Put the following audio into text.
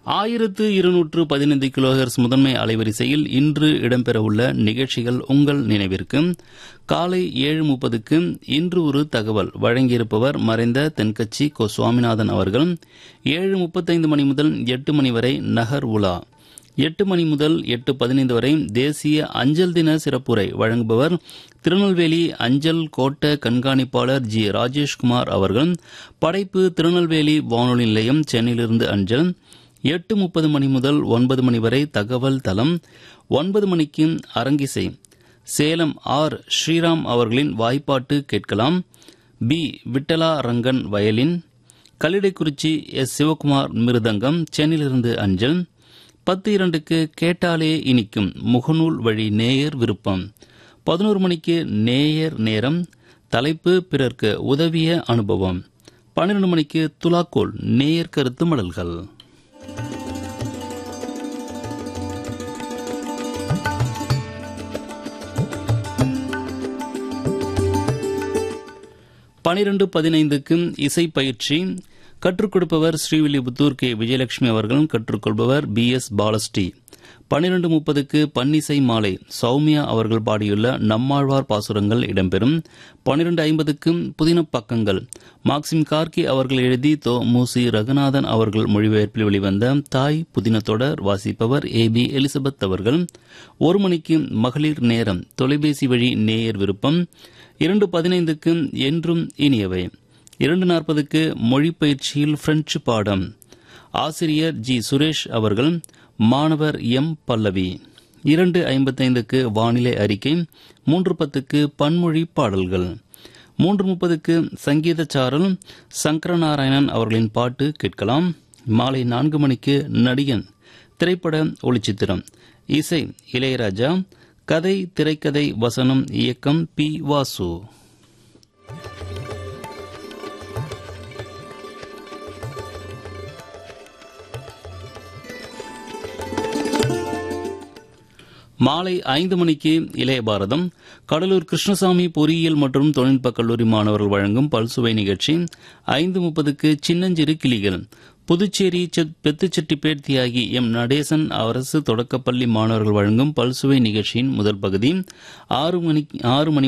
ஆயிரத்து இருநூற்று பதினைந்து கிலோஹெர்ஸ் முதன்மை அலைவரிசையில் இன்று இடம்பெறவுள்ள நிகழ்ச்சிகள் உங்கள் நினைவிற்கு காலை ஏழு முப்பதுக்கு இன்று ஒரு தகவல் வழங்கியிருப்பவர் மறைந்த தென்கட்சி கோ சுவாமிநாதன் அவர்கள் ஏழு முப்பத்தைந்து மணி முதல் எட்டு மணி வரை நகர் உலா எட்டு மணி முதல் எட்டு பதினைந்து வரை தேசிய அஞ்சல் தின சிறப்புரை வழங்குபவர் திருநெல்வேலி அஞ்சல் கோட்ட கண்காணிப்பாளர் ஜி ராஜேஷ்குமார் அவர்கள் படைப்பு திருநெல்வேலி வானொலி நிலையம் சென்னையிலிருந்து அஞ்சல் எட்டு முப்பது மணி முதல் ஒன்பது மணி வரை தகவல் தளம் ஒன்பது மணிக்கு அரங்கிசை சேலம் ஆர் ஸ்ரீராம் அவர்களின் வாய்ப்பாட்டு கேட்கலாம் P Vittala Rangan violin Kallidaikurichi S Sivakumar mridangam சென்னையிலிருந்து அஞ்சல் பத்து இரண்டுக்கு கேட்டாலே இனிக்கும் முகநூல் வழி நேயர் விருப்பம் பதினோரு மணிக்கு நேயர் நேரம் தலைப்பு பிறர்க்கு உதவிய அனுபவம் பன்னிரண்டு மணிக்கு துலாக்கோல் நேயர் கருத்து மடல்கள் பனிரெண்டு பதினைந்துக்கு இசை பயிற்சி கற்றுக் கொடுப்பவர் ஸ்ரீவில்லிபுத்தூர் கே விஜயலட்சுமி அவர்கள் கற்றுக்கொள்பவர் பி எஸ் பாலஸ்ரீ பன்னிரண்டு முப்பதுக்கு பன்னிசை மாலை சௌமியா அவர்கள் பாடியுள்ள நம்மாழ்வார் பாசுரங்கள் இடம்பெறும் பன்னிரண்டு ஐம்பதுக்கு புதின பக்கங்கள் மாக்சிம் கார்கி அவர்கள் எழுதி தோ மூசி ரகுநாதன் அவர்கள் மொழிபெயர்ப்பில் வெளிவந்த தாய் புதின தொடர் வாசிப்பவர் ஏ பி எலிசபெத் அவர்கள் ஒரு மணிக்கு மகளிர் நேரம் தொலைபேசி வழி நேயர் விருப்பம் இரண்டு பதினைந்துக்கு என்றும் இனியவை இரண்டு நாற்பதுக்கு மொழிப்பயிற்சியில் பிரெஞ்சு பாடம் ஆசிரியர் ஜி சுரேஷ் அவர்கள் மாணவர் எம் பல்லவி இரண்டு ஐம்பத்தைந்துக்கு வானிலை அறிக்கை மூன்று பத்துக்கு பன்மொழி பாடல்கள் மூன்று முப்பதுக்கு சங்கீத சாரல் சங்கரநாராயணன் அவர்களின் பாட்டு கேட்கலாம் மாலை நான்கு மணிக்கு நடிகன் திரைப்பட ஒளிச்சித்திரம் இசை இளையராஜா கதை திரைக்கதை வசனம் இயக்கம் பி வாசு மாலை ஐந்து மணிக்கு இளைய பாரதம் கடலூர் கிருஷ்ணசாமி பொறியியல் மற்றும் தொழில்நுட்ப கல்லூரி மாணவர்கள் வழங்கும் பல்சுவை நிகழ்ச்சி ஐந்து முப்பதுக்கு சின்னஞ்சிறு கிளிகள் புதுச்சேரி பெத்துச்செட்டிப்பேட் தியாகி எம் நடேசன் அரசு தொடக்கப்பள்ளி மாணவர்கள் வழங்கும் பல்சுவை நிகழ்ச்சியின் முதல் பகுதி ஆறு மணி ஆறு மணி